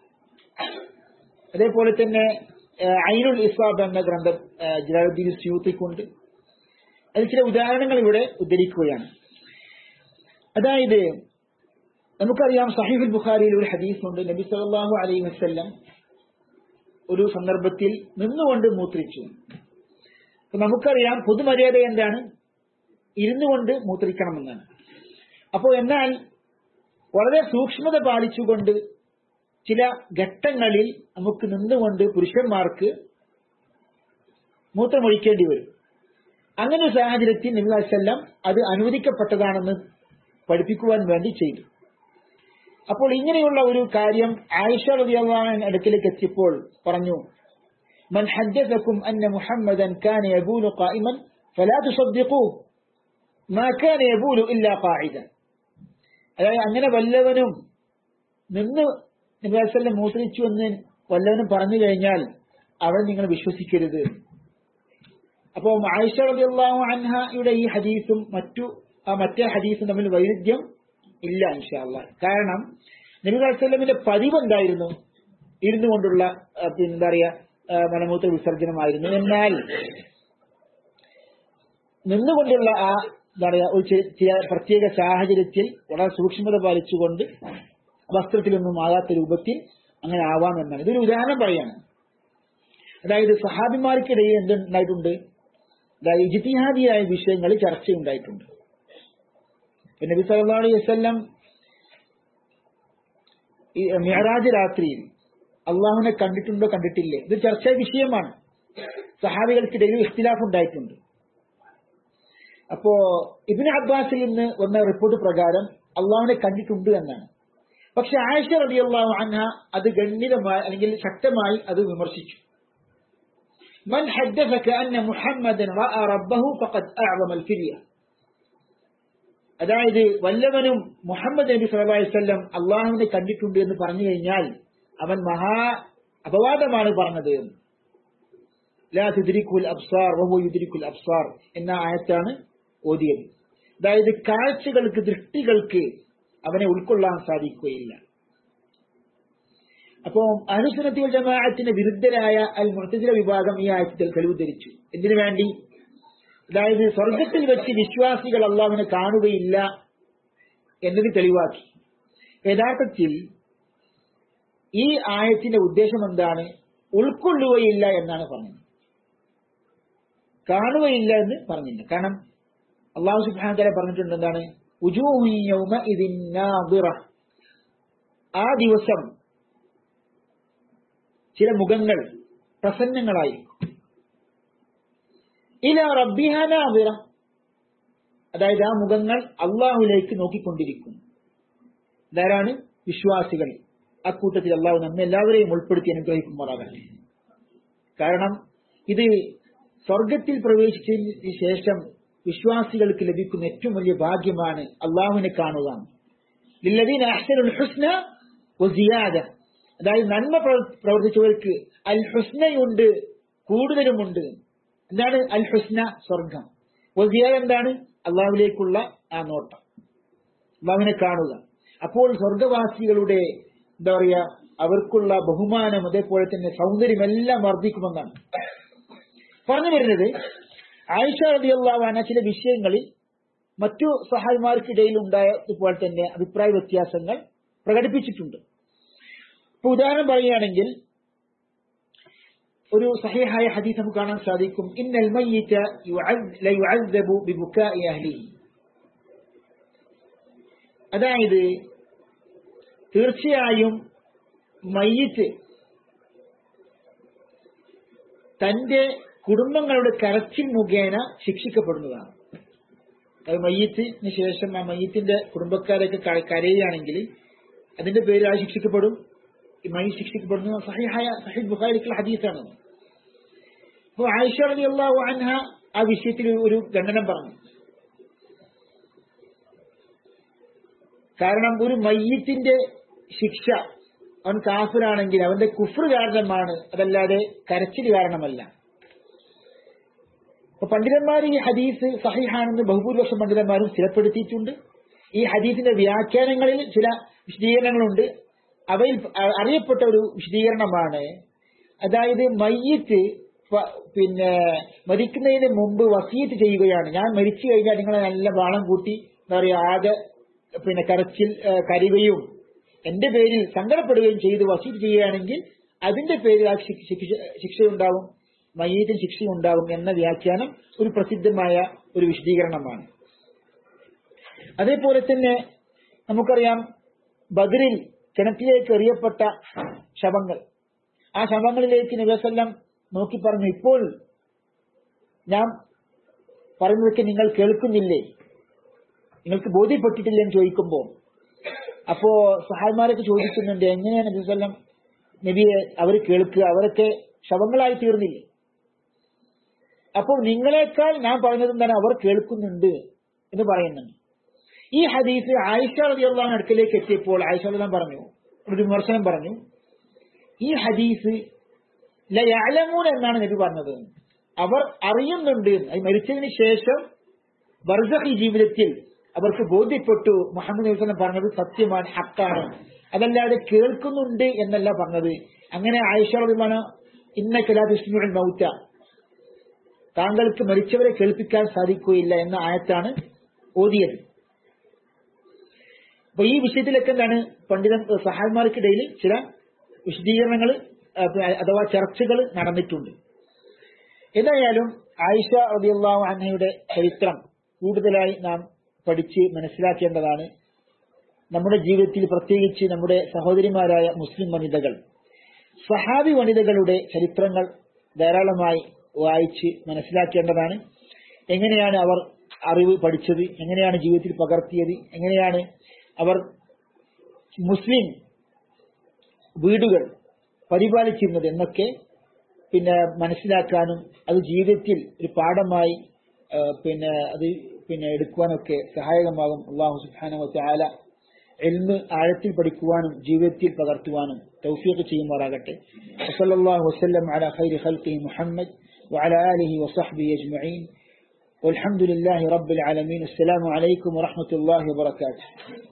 അതേപോലെ തന്നെ ഐനുൽ ഇസാബ് എന്ന ഗ്രന്ഥം ജലാലുദ്ദീൻ സ്യൂത്തിക്കൊണ്ട് അതിൽ ചില ഉദാഹരണങ്ങൾ ഇവിടെ ഉദ്ധരിക്കുകയാണ് അതായത് നമുക്കറിയാം സഹീഫുൽ ബുഖാരിയിൽ ഒരു ഹദീസ് ഉണ്ട് നബി സല്ലല്ലാഹു അലൈഹി വസല്ലം ഒരു സന്ദർഭത്തിൽ നിന്നുകൊണ്ട് മൂത്രിച്ചു നമുക്കറിയാം പൊതുമര്യാദ എന്താണ് ഇരുന്നു കൊണ്ട് മൂത്രിക്കണമെന്നാണ് അപ്പോൾ എന്നാൽ വളരെ സൂക്ഷ്മത പാലിച്ചുകൊണ്ട് ചില ഘട്ടങ്ങളിൽ നമുക്ക് നിന്നുകൊണ്ട് പുരുഷന്മാർക്ക് മൂത്രമൊഴിക്കേണ്ടി വരും അങ്ങനെ ഒരു സാഹചര്യത്തിൽ നിങ്ങളെല്ലാം അത് അനുവദിക്കപ്പെട്ടതാണെന്ന് പഠിപ്പിക്കുവാൻ വേണ്ടി ചെയ്തു അപ്പോൾ ഇങ്ങനെയുള്ള ഒരു കാര്യം ആയിഷ റളിയല്ലാഹു അടുക്കിലേക്ക് എത്തിയപ്പോൾ പറഞ്ഞു من حدثكم أن محمدا كان يبول قائما فلا تصدقوه ما كان يبول إلا قاعدا അതായത് അങ്ങനെ വല്ലവനും നിന്ന് നിങ്ങളെല്ലാം മൂത്രിച്ചു എന്ന് വല്ലവനും പറഞ്ഞു കഴിഞ്ഞാൽ അവൻ നിങ്ങൾ വിശ്വസിക്കരുത് അപ്പോൾ ആയിഷ റളിയല്ലാഹു അൻഹയുടെ ഈ ഹദീസും മറ്റു ആ മറ്റേ ഹദീസും തമ്മിൽ വൈരുദ്ധ്യം ഇല്ല ഇൻഷാല്ല കാരണം നബി വസ്ലമിന്റെ പതിവ് എന്തായിരുന്നു ഇരുന്നു കൊണ്ടുള്ള ആ, പിന്നെ എന്താ പറയാ ആ, മലമൂത്ര വിസർജനമായിരുന്നു എന്നാൽ നിന്നുകൊണ്ടുള്ള ആ എന്താ പറയാ ഒരു ചി- ചില പ്രത്യേക സാഹചര്യത്തിൽ വളരെ സൂക്ഷ്മത പാലിച്ചുകൊണ്ട് വസ്ത്രത്തിലൊന്നും ആകാത്ത രൂപത്തിൽ അങ്ങനെ ആവാമെന്നാണ് ഇതൊരു ഉദാഹരണം പറയാണ് അതായത് സഹാബിമാർക്കിടയിൽ എന്തുണ്ടായിട്ടുണ്ട് അതായത് ഇജിത്തിഹാദിയായ വിഷയങ്ങളിൽ ചർച്ചയുണ്ടായിട്ടുണ്ട് ഇപ്പൊ നബി സല്ലല്ലാഹു അലൈഹി വസല്ലം ഈ മിഅറാജ് രാത്രിയിൽ അള്ളാഹുവിനെ കണ്ടിട്ടുണ്ടോ കണ്ടിട്ടില്ലേ ഇത് ചർച്ചാ വിഷയമാണ് സഹാബികൾക്കിടയിൽ ഇഖ്തിലാഫ് ഉണ്ടായിട്ടുണ്ട് അപ്പോ ഇബിന് അബ്ബാസിൽ നിന്ന് വന്ന റിപ്പോർട്ട് പ്രകാരം അള്ളാഹുവിനെ കണ്ടിട്ടുണ്ട് എന്നാണ് പക്ഷെ ആയിഷ റളിയല്ലാഹു അൻഹ അത് ഗണ്യതമായി അല്ലെങ്കിൽ ശക്തമായി അത് വിമർശിച്ചു من حدثك أن محمدا رأى ربه فقد أعظم الفدية അതായത് വല്ലവനും മുഹമ്മദ് നബി സല്ലല്ലാഹു അലൈഹി വസല്ലം അള്ളാഹുവിനെ കണ്ടിട്ടുണ്ട് എന്ന് പറഞ്ഞു കഴിഞ്ഞാൽ അവൻ മഹാ അപവാദമാണ് പറഞ്ഞത് ലാ തുദ്രിക്കുൽ അബ്സാർ വഹുവ യുദ്രിക്കുൽ അബ്സാർ എന്ന ആയത്താണ് ഓതിയത് അതായത് കാഴ്ചകൾക്ക് ദൃഷ്ടികൾക്ക് അവനെ ഉൾക്കൊള്ളാൻ സാധിക്കുകയില്ല അപ്പോൾ അനുസനത്തിൽ ജമാഅത്തിന് വിരുദ്ധരായ അൽ മുഅ്തസില വിഭാഗം ഈ ആയത്തിൽ തെളിവ് ധരിച്ചു എന്തിനു വേണ്ടി അതായത് സ്വർഗത്തിൽ വെച്ച് വിശ്വാസികൾ അള്ളാഹുവിനെ കാണുകയില്ല എന്നത് തെളിവാക്കി യഥാർത്ഥത്തിൽ ഈ ആയത്തിന്റെ ഉദ്ദേശം എന്താണ് ഉൾക്കൊള്ളുകയില്ല എന്നാണ് പറഞ്ഞത് കാണുകയില്ല എന്ന് പറഞ്ഞില്ല കാരണം അള്ളാഹു സുബ്ഹാനഹു വതആല പറഞ്ഞിട്ടുണ്ട് എന്താണ് ഉജൂഹു യൗമഇദിൻ നാദിറ ആ ദിവസം ചില മുഖങ്ങൾ പ്രസന്നങ്ങളായി ഇല റബ്ബിഹ നാദിറ അതായത് ആ മുഖങ്ങൾ അള്ളാഹുലേക്ക് നോക്കിക്കൊണ്ടിരിക്കും ധാരാണ് വിശ്വാസികൾ അക്കൂട്ടത്തിൽ അള്ളാഹു നമ്മെ എല്ലാവരെയും ഉൾപ്പെടുത്തി അനുഗ്രഹിക്കുമാറാകട്ടെ കാരണം ഇത് സ്വർഗത്തിൽ പ്രവേശിച്ചതിന് ശേഷം വിശ്വാസികൾക്ക് ലഭിക്കുന്ന ഏറ്റവും വലിയ ഭാഗ്യമാണ് അള്ളാഹുവിനെ കാണുക ലില്ലദീന അഹ്സനുൽ ഹുസ്ന വസിയാദ അതായത് നന്മ പ്രവർ- പ്രവർത്തിച്ചവർക്ക് അൽ ഹുസ്നയുണ്ട് കൂടുതലുമുണ്ട് എന്താണ് അൽ ഹുസ്ന സ്വർഗം വസിയാദ എന്താണ് അള്ളാഹുവിലേക്കുള്ള ആ നോട്ടം അള്ളാഹുവിനെ കാണുക അപ്പോൾ സ്വർഗവാസികളുടെ എന്താ പറയാ അവർക്കുള്ള ബഹുമാനം അതേപോലെ തന്നെ സൗന്ദര്യമെല്ലാം വർദ്ധിക്കുമെന്നാണ് പറഞ്ഞു വരുന്നത് ആയിഷ റളിയല്ലാഹു ചില വിഷയങ്ങളിൽ മറ്റു സഹായിമാർക്കിടയിൽ ഉണ്ടായതുപോലെ തന്നെ അഭിപ്രായ വ്യത്യാസങ്ങൾ പ്രകടിപ്പിച്ചിട്ടുണ്ട് ഇപ്പൊ ഉദാഹരണം പറയുകയാണെങ്കിൽ ഒരു സഹിഹായ ഹദീസ് നമുക്ക് കാണാൻ സാധിക്കും ഇന്നൽ മയ്യിത യുഅദ് ലയുഅദ്ദബു ബിബുകാഇ അഹ്ലിഹി അതായത് തീർച്ചയായും മയ്യിത്ത് തന്റെ കുടുംബങ്ങളുടെ കരച്ചിൽ മുഖേന ശിക്ഷിക്കപ്പെടുന്നതാണ് അത് മയ്യത്തിന് ശേഷം ആ മയ്യത്തിന്റെ കുടുംബക്കാരൊക്കെ ക- കരയുകയാണെങ്കിൽ അതിന്റെ പേര് ആ ശിക്ഷിക്കപ്പെടും ഈ മയ്യ ശിക്ഷിക്കപ്പെടുന്ന സഹിഹായ സഹിദ് ബുഖാരിക്കുള്ള ഹദീസാണ് അപ്പോൾ ആയിഷ റളിയല്ലാഹു അൻഹ ആ വിഷയത്തിൽ ഒരു ഖണ്ഡനം പറഞ്ഞു കാരണം ഒരു മയ്യത്തിന്റെ ശിക്ഷ അവൻ കാഫിറാണെങ്കിൽ അവന്റെ കുഫർ കാരണമാണ് അതല്ലാതെ കരച്ചിൽ കാരണമല്ല അപ്പൊ പണ്ഡിതന്മാർ ഈ ഹദീസ് സഹിഹാണെന്ന് ബഹുഭൂരിപക്ഷം പണ്ഡിതന്മാരും സ്ഥിരപ്പെടുത്തിയിട്ടുണ്ട് ഈ ഹദീസിന്റെ വ്യാഖ്യാനങ്ങളിൽ ചില വിശദീകരണങ്ങളുണ്ട് അവയിൽ അ- അറിയപ്പെട്ട ഒരു വിശദീകരണമാണ് അതായത് മയ്യത്ത് പ- പിന്നെ മരിക്കുന്നതിന് മുമ്പ് വസീത്ത് ചെയ്യുകയാണ് ഞാൻ മരിച്ചു കഴിഞ്ഞാൽ നിങ്ങളെ നല്ല വാളം കൂട്ടി എന്താ പറയാ ആകെ പിന്നെ കരച്ചിൽ ഏ, കരയുകയും എന്റെ പേരിൽ സങ്കടപ്പെടുകയും ചെയ്ത് വസീത്ത് ചെയ്യുകയാണെങ്കിൽ അതിന്റെ പേരിൽ ആ ശിക്ഷ- ശിക്ഷ- ശിക്ഷയുണ്ടാവും മയ്യത്തിന് ശിക്ഷയുണ്ടാവും എന്ന വ്യാഖ്യാനം ഒരു പ്രസിദ്ധമായ ഒരു വിശദീകരണമാണ് അതേപോലെ തന്നെ നമുക്കറിയാം ബദറിൽ കിണറ്റിലേക്ക് എറിയപ്പെട്ട ശവങ്ങൾ ആ ശവങ്ങളിലേക്ക് നബിവസല്ലം നോക്കി പറഞ്ഞു ഇപ്പോൾ ഞാൻ പറയുന്നതൊക്കെ നിങ്ങൾ കേൾക്കുന്നില്ലേ നിങ്ങൾക്ക് ബോധ്യപ്പെട്ടിട്ടില്ലേ എന്ന് ചോദിക്കുമ്പോൾ അപ്പോ സഹായിമാരൊക്കെ ചോദിക്കുന്നുണ്ട് എങ്ങനെയാണ് നബിവസല്ലം നബിയെ അവർ കേൾക്കുക അവരൊക്കെ ശവങ്ങളായി തീർന്നില്ലേ അപ്പോൾ നിങ്ങളെക്കാൾ ഞാൻ പറഞ്ഞത് എന്താണ് അവർ കേൾക്കുന്നുണ്ട് എന്ന് പറയുന്നുണ്ട് ഈ ഹദീസ് ആയിഷ റളിയല്ലാഹു അടുക്കലേക്ക് എത്തിയപ്പോൾ ആയിഷ റളിയല്ലാഹു പറഞ്ഞു ഒരു വിമർശനം പറഞ്ഞു ഈ ഹദീസ് ലയഅലമൂൻ എന്നാണ് നബി പറഞ്ഞത് അവർ അറിയുന്നുണ്ട് അത് മരിച്ചതിന് ശേഷം ബർസഖി ജീവിതത്തിൽ അവർക്ക് ബോധ്യപ്പെട്ടു മുഹമ്മദ് നബി വസല്ലം പറഞ്ഞത് സത്യമാണ് ഹക്കാണ് അതല്ലാതെ കേൾക്കുന്നുണ്ട് എന്നല്ല പറഞ്ഞത് അങ്ങനെ ആയിഷ റളിയല്ലാഹു ഇന്ന കലാബിസ്മുൽ മൗത്ത താങ്കൾക്ക് മരിച്ചവരെ കേൾപ്പിക്കാൻ സാധിക്കുകയില്ല എന്ന ആയത്താണ് ഓതിയത് അപ്പൊ ഈ വിഷയത്തിലൊക്കെ എന്താണ് പണ്ഡിത സഹായന്മാർക്കിടയിൽ ചില വിശദീകരണങ്ങൾ അഥവാ ചർച്ചകൾ നടന്നിട്ടുണ്ട് എന്തായാലും ആയിഷ റളിയല്ലാഹു അൻഹയുടെ ചരിത്രം കൂടുതലായി നാം പഠിച്ച് മനസ്സിലാക്കേണ്ടതാണ് നമ്മുടെ ജീവിതത്തിൽ പ്രത്യേകിച്ച് നമ്മുടെ സഹോദരിമാരായ മുസ്ലിം വനിതകൾ സഹാബി വനിതകളുടെ ചരിത്രങ്ങൾ ധാരാളമായി വായിച്ച് മനസ്സിലാക്കേണ്ടതാണ് എങ്ങനെയാണ് അവർ അറിവ് പഠിച്ചത് എങ്ങനെയാണ് ജീവിതത്തിൽ പകർത്തിയത് എങ്ങനെയാണ് അവർ മുസ്ലിം വീടുകൾ പരിപാലിച്ചിരുന്നത് എന്നൊക്കെ പിന്നെ മനസ്സിലാക്കാനും അത് ജീവിതത്തിൽ ഒരു പാഠമായി ആ, പിന്നെ അത് പിന്നെ എടുക്കുവാനൊക്കെ സഹായകമാകും അള്ളാഹു സുബ്ഹാനഹു വതആല എൽമ് ആഴത്തിൽ പഠിക്കുവാനും ജീവിതത്തിൽ പകർത്തുവാനും തൗഫീഖ് ചെയ്യുമാറാകട്ടെ വസല്ലല്ലാഹു വസല്ലം അലാ ഖൈരി ഖൽഖി മുഹമ്മദ് وعلى آله وصحبه أجمعين والحمد لله رب العالمين السلام عليكم ورحمة الله وبركاته